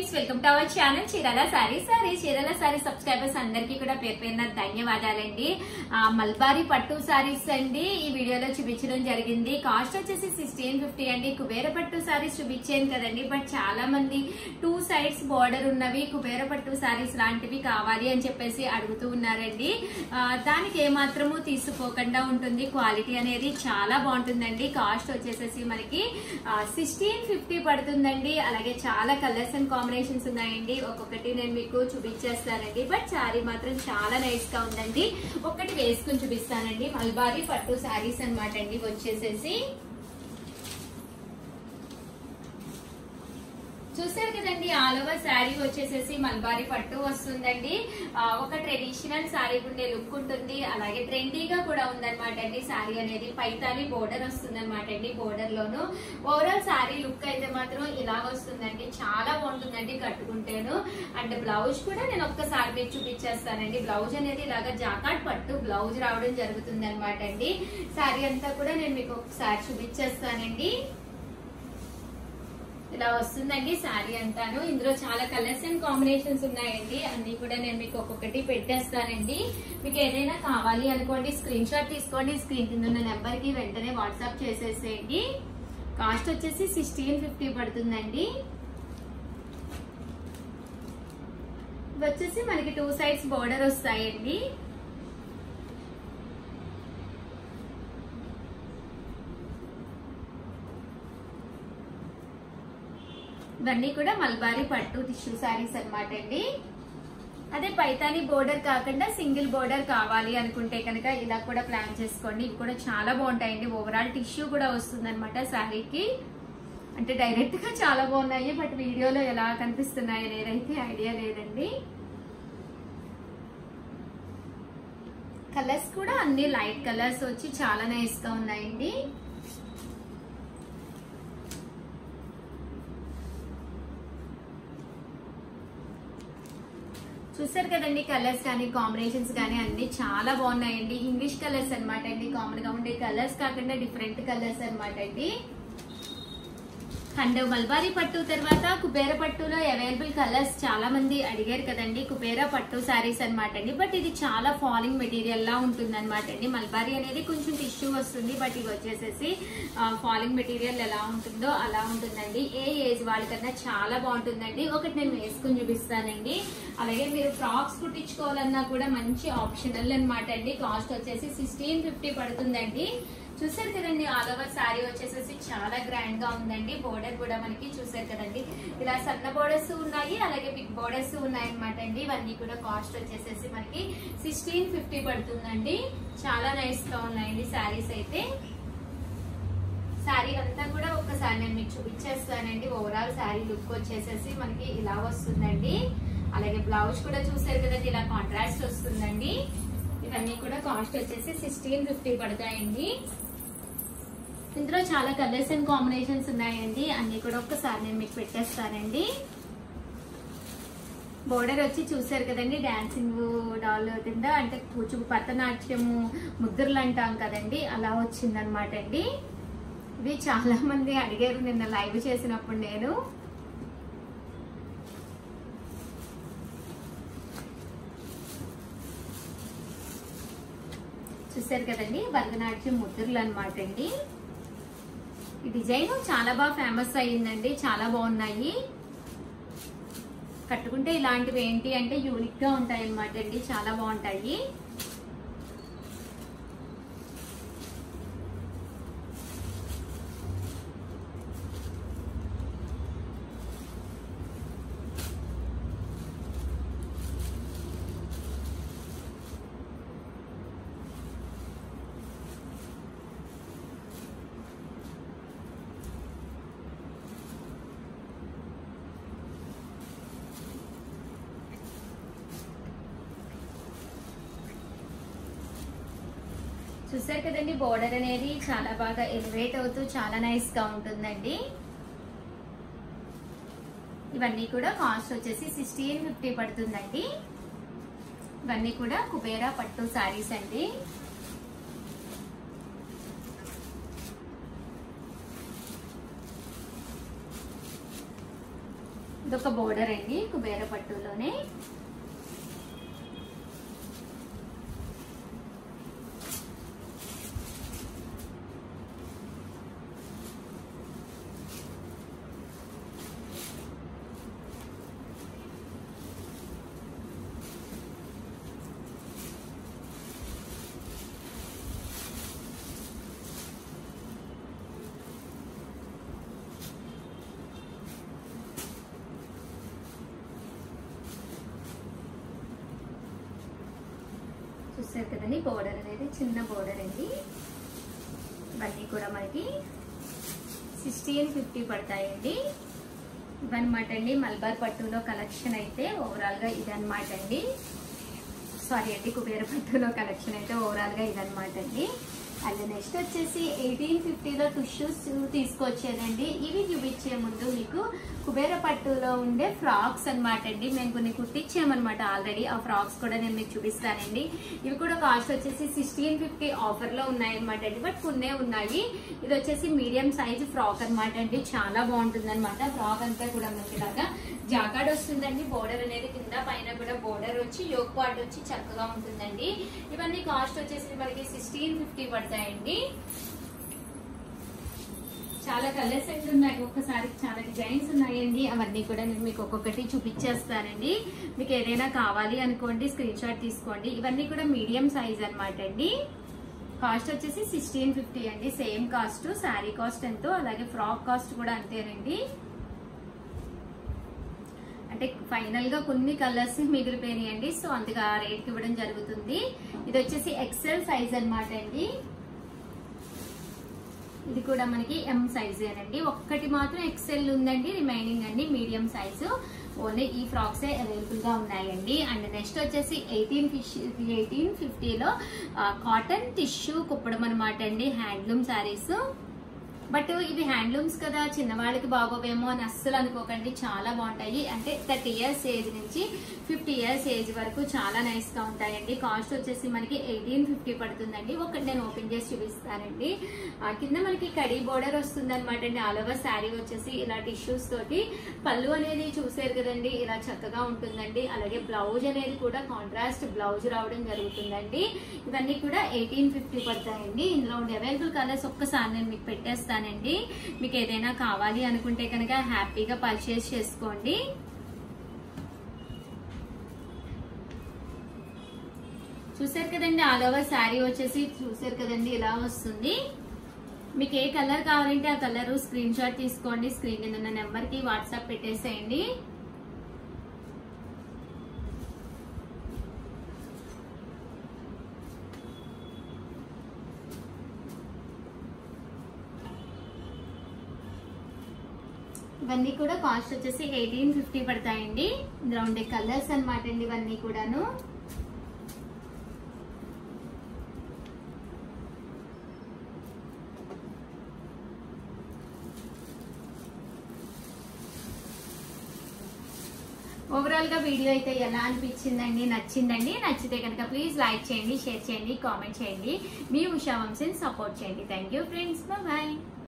friends welcome to our channel Chirala sorry sorry Chirala sorry subscribers అందరికీ కూడా పేరు పేరున ధన్యవాదాలండి ఆ, మల్బారీ పట్టు సారీస్ అండి ఈ వీడియోలో చూపించడం జరిగింది కాస్ట్ వచ్చేసి సిక్స్టీన్ ఫిఫ్టీ అండి కుబేర పట్టు సారీస్ చూపించాను కదండి బట్ చాలా మంది టూ సైడ్స్ బార్డర్ ఉన్నవి కుబేర పట్టు సారీస్ లాంటివి కావాలి అని చెప్పేసి అడుగుతూ ఉన్నారండి ఆ, దానికి ఏమాత్రము తీసుకోకుండా ఉంటుంది క్వాలిటీ అనేది చాలా బాగుంటుందండి కాస్ట్ వచ్చేసేసి మనకి సిక్స్టీన్ ఫిఫ్టీ పడుతుందండి అలాగే చాలా కలర్స్ అండ్ కాంబినేషన్స్ ఉన్నాయండి ఒక్కొక్కటి నేను మీకు చూపించేస్తానండి బట్ శారీ మాత్రం చాలా నైస్ గా ఉందండి ఒక్కటి వేసుకుని చూపిస్తానండి మల్బారీ పట్టు శారీస్ అన్నమాట అండి వచ్చేసేసి చూసారు కదండి ఆల్ ఓవర్ శారీ వచ్చేసేసి మల్బారీ పట్టు వస్తుందండి ఆ, ఒక ట్రెడిషనల్ శారీ ఉండే లుక్ ఉంటుంది అలాగే ట్రెండీగా కూడా ఉందన్నమాట అండి శారీ అనేది పైతాని బోర్డర్ వస్తుందన్నమాట అండి బోర్డర్ లోను ఓవరాల్ శారీ లుక్ అయితే మాత్రం ఇలా వస్తుందండి చాలా బాగుంటుందండి కట్టుకుంటేను అండ్ బ్లౌజ్ కూడా నేను ఒక్కసారి మీకు చూపించేస్తానండి బ్లౌజ్ అనేది ఇలాగా జాకాట్ పట్టు బ్లౌజ్ రావడం జరుగుతుంది అనమాట అండి శారీ అంతా కూడా నేను మీకు ఒకసారి చూపించేస్తానండి ఇలా వస్తుందండి శారీ అంతాను ఇందులో చాలా కలర్స్ అండ్ కాంబినేషన్స్ ఉన్నాయండి అన్ని కూడా నేను మీకు ఒక్కొక్కటి పెట్టేస్తానండి మీకు ఏదైనా కావాలి అనుకోండి స్క్రీన్ షాట్ తీసుకోండి స్క్రీన్ కింద ఉన్న నెంబర్ కి వెంటనే వాట్సాప్ చేసేసేయండి కాస్ట్ వచ్చేసి సిక్స్టీన్ ఫిఫ్టీ పడుతుందండి ఇవి వచ్చేసి మనకి టూ సైడ్స్ బోర్డర్ వస్తాయండి ఇవన్నీ కూడా మల్బారీ పట్టు టిష్యూ శారీస్ అన్నమాట అండి అదే పైతాని బోర్డర్ కాకుండా సింగిల్ బోర్డర్ కావాలి అనుకుంటే కనుక ఇలా కూడా ప్లాన్ చేసుకోండి ఇవి కూడా చాలా బాగుంటాయండి ఓవరాల్ టిష్యూ కూడా వస్తుంది అనమాట శారీకి అంటే డైరెక్ట్ గా చాలా బాగున్నాయి బట్ వీడియోలో ఎలా కనిపిస్తున్నాయి అనేది అయితే ఐడియా లేదండి కలర్స్ కూడా అన్ని లైట్ కలర్స్ వచ్చి చాలా నైస్ గా ఉన్నాయండి చూసారు కదండి కలర్స్ కానీ కాంబినేషన్స్ కానీ అన్ని చాలా బాగున్నాయండి ఇంగ్లీష్ కలర్స్ అన్నమాట అండి కామన్ గా ఉండే కలర్స్ కాకుండా డిఫరెంట్ కలర్స్ అన్నమాట అండి అండ్ మల్బారీ పట్టు తర్వాత కుబేర పట్టులో అవైలబుల్ కలర్స్ చాలా మంది అడిగారు కదండి కుబేర పట్టు శారీస్ అన్నమాట అండి బట్ ఇది చాలా ఫాలింగ్ మెటీరియల్ లా ఉంటుంది అనమాట అండి మల్బారీ అనేది కొంచెం టిష్యూ వస్తుంది బట్ ఇది వచ్చేసేసి ఫాలింగ్ మెటీరియల్ ఎలా ఉంటుందో అలా ఉంటుందండి ఏ ఏజ్ వాళ్ళకన్నా చాలా బాగుంటుందండి ఒకటి నేను వేసుకుని చూపిస్తానండి అలాగే మీరు ఫ్రాక్స్ కుట్టించుకోవాలన్నా కూడా మంచి ఆప్షనల్ అన్నమాట అండి కాస్ట్ వచ్చేసి సిక్స్టీన్ ఫిఫ్టీ పడుతుందండి చూసారు కదండి ఆల్ ఓవర్ శారీ వచ్చేసేసి చాలా గ్రాండ్ గా ఉందండి బోర్డర్ కూడా మనకి చూసారు కదండి ఇలా సన్న బోర్డర్స్ ఉన్నాయి అలాగే బిగ్ బోర్డర్స్ ఉన్నాయి అనమాట అండి ఇవన్నీ కూడా కాస్ట్ వచ్చేసేసి మనకి సిక్స్టీన్ ఫిఫ్టీ పడుతుందండి చాలా నైస్ గా ఉన్నాయండి శారీస్ అయితే శారీ అంతా కూడా ఒక్కసారి నేను మీకు చూపించేస్తానండి ఓవరాల్ శారీ లుక్ వచ్చేసేసి మనకి ఇలా వస్తుందండి అలాగే బ్లౌజ్ కూడా చూసారు కదండి ఇలా కాంట్రాస్ట్ వస్తుందండి ఇవన్నీ కూడా కాస్ట్ వచ్చేసి సిక్స్టీన్ ఫిఫ్టీ పడతాయండి ఇందులో చాలా కలర్స్ అండ్ కాంబినేషన్స్ ఉన్నాయండి అన్ని కూడా ఒక్కసారి నేను మీకు పెట్టేస్తానండి బోర్డర్ వచ్చి చూసారు కదండి డాన్సింగ్ డాల్ కింద అంటే కూచు భరతనాట్యము ముద్రలు అంటాం కదండి అలా వచ్చిందనమాట అండి ఇవి చాలా మంది అడిగారు నిన్న లైవ్ చేసినప్పుడు నేను చూసారు కదండి భరతనాట్యం ముద్రలు అనమాట అండి ఈ డిజైన్ చాలా బాగా ఫేమస్ అయ్యిందండి చాలా బాగున్నాయి కట్టుకుంటే ఇలాంటివి ఏంటి అంటే యూనిక్ గా ఉంటాయి అనమాట అండి చాలా బాగుంటాయి చూసారు కదండి బోర్డర్ అనేది చాలా బాగా ఎలివేట్ అవుతూ చాలా నైస్ గా ఉంటుందండి ఇవన్నీ కూడా కాస్ట్ వచ్చేసి సిక్స్టీన్ ఫిఫ్టీ పడుతుందండి ఇవన్నీ కూడా కుబేరా పట్టు శారీస్ అండి ఇదొక బోర్డర్ అండి కుబేర పట్టులోనే చూసారు కదండి బోర్డర్ అనేది చిన్న బోర్డర్ అండి ఇవన్నీ కూడా మనకి సిక్స్టీన్ ఫిఫ్టీ పడతాయండి ఇవన్నమాట అండి మల్బార్ పట్టులో కలెక్షన్ అయితే ఓవరాల్ గా ఇదన్నమాట అండి సారీ అండి కుబేర పట్టులో కలెక్షన్ అయితే ఓవరాల్ గా ఇదన్నమాట అండి అండ్ నెక్స్ట్ వచ్చేసి ఎయిటీన్ ఫిఫ్టీలో టిష్యూస్ తీసుకొచ్చేదండి ఇవి చూపించే ముందు మీకు కుబేర పట్టులో ఉండే ఫ్రాక్స్ అన్నమాట అండి మేము కొన్ని కుట్టించామన్నమాట ఆల్రెడీ ఆ ఫ్రాక్స్ కూడా నేను మీకు చూపిస్తానండి ఇవి కూడా కాస్ట్ వచ్చేసి సిక్స్టీన్ ఫిఫ్టీ ఆఫర్ లో ఉన్నాయన్నమాట అండి బట్ కొన్నే ఉన్నాయి ఇది వచ్చేసి మీడియం సైజ్ ఫ్రాక్ అన్నమాట అండి చాలా బాగుంటుంది అనమాట ఫ్రాక్ అంతా కూడా మనకి ఇలాగా జాకాడ్ వస్తుందండి బోర్డర్ అనేది కింద పైన కూడా బోర్డర్ వచ్చి యోగ్ పార్ట్ వచ్చి చక్కగా ఉంటుందండి ఇవన్నీ కాస్ట్ వచ్చేసి మనకి సిక్స్టీన్ ఫిఫ్టీ పడతాయండి చాలా కలర్స్ అయితే ఉన్నాయి ఒక్కసారి చాలా డిజైన్స్ ఉన్నాయండి అవన్నీ కూడా నేను మీకు ఒక్కొక్కటి చూపించేస్తానండి మీకు ఏదైనా కావాలి అనుకోండి స్క్రీన్ షాట్ తీసుకోండి ఇవన్నీ కూడా మీడియం సైజ్ అన్నమాట అండి కాస్ట్ వచ్చేసి సిక్స్టీన్ ఫిఫ్టీ అండి సేమ్ కాస్ట్ శారీ కాస్ట్ ఎంతో అలాగే ఫ్రాక్ కాస్ట్ కూడా అంతేనండి అంటే ఫైనల్ గా కొన్ని కలర్స్ మిగిలిపోయినాయండి సో అందుకే ఆ రేట్ ఇవ్వడం జరుగుతుంది ఇది వచ్చేసి ఎక్సెల్ సైజ్ అన్నమాట అండి ఇది కూడా మనకి ఎం సైజ్ అండి ఒక్కటి మాత్రం ఎక్సెల్ ఉందండి రిమైనింగ్ అండి మీడియం సైజు ఓన్లీ ఈ ఫ్రాక్స్ అవైలబుల్ గా ఉన్నాయండి అండ్ నెక్స్ట్ వచ్చేసి ఎయిటీన్ ఫిష్ ఎయిటీన్ ఫిఫ్టీలో కాటన్ టిష్యూ కుప్పడం అనమాట అండి హ్యాండ్లూమ్ శారీస్ బట్ ఇవి హ్యాండ్లూమ్స్ కదా చిన్నవాళ్ళకి బాగోవేమో అని అస్సలు అనుకోకండి చాలా బాగుంటాయి అంటే థర్టీ ఇయర్స్ ఏజ్ నుంచి ఫిఫ్టీ ఇయర్స్ ఏజ్ వరకు చాలా నైస్ గా ఉంటాయండి కాస్ట్ వచ్చేసి మనకి ఎయిటీన్ ఫిఫ్టీ పడుతుందండి ఒకటి నేను ఓపెన్ చేసి చూపిస్తానండి ఆ, కింద మనకి కడీ బోర్డర్ వస్తుంది అనమాట అండి ఆల్ ఓవర్ శారీ వచ్చేసి ఇలా టిష్యూస్ తోటి పళ్ళు అనేది చూసారు కదండి ఇలా చక్కగా ఉంటుందండి అలాగే బ్లౌజ్ అనేది కూడా కాంట్రాస్ట్ బ్లౌజ్ రావడం జరుగుతుందండి ఇవన్నీ కూడా ఎయిటీన్ ఫిఫ్టీ పడతాయండి ఇందులో ఉండే అవైలబుల్ కలర్స్ ఒక్కసారి నేను మీకు పెట్టేస్తానండి మీకు ఏదైనా కావాలి అనుకుంటే కనుక హ్యాపీగా పర్చేస్ చేసుకోండి చూసారు కదండి ఆల్ ఓవర్ శారీ వచ్చేసి చూసారు కదండి ఇలా వస్తుంది మీకు ఏ కలర్ కావాలంటే ఆ కలర్ స్క్రీన్ షాట్ తీసుకోండి స్క్రీన్ కింద ఉన్న నెంబర్ కి వాట్సాప్ పెట్టేసేయండి ఇవన్నీ కూడా కాస్ట్ వచ్చేసి ఎయిటీన్ ఫిఫ్టీ పడతాయండి ఇందులో ఉండే కలర్స్ అన్నమాట అండి ఇవన్నీ కూడాను ఓవరాల్ గా వీడియో అయితే ఎలా అనిపించిందండి నచ్చిందండి నచ్చితే కనుక ప్లీజ్ లైక్ చేయండి షేర్ చేయండి కామెంట్ చేయండి మీ ఉషా వంశీని సపోర్ట్ చేయండి థ్యాంక్ యూ ఫ్రెండ్స్ బాయ్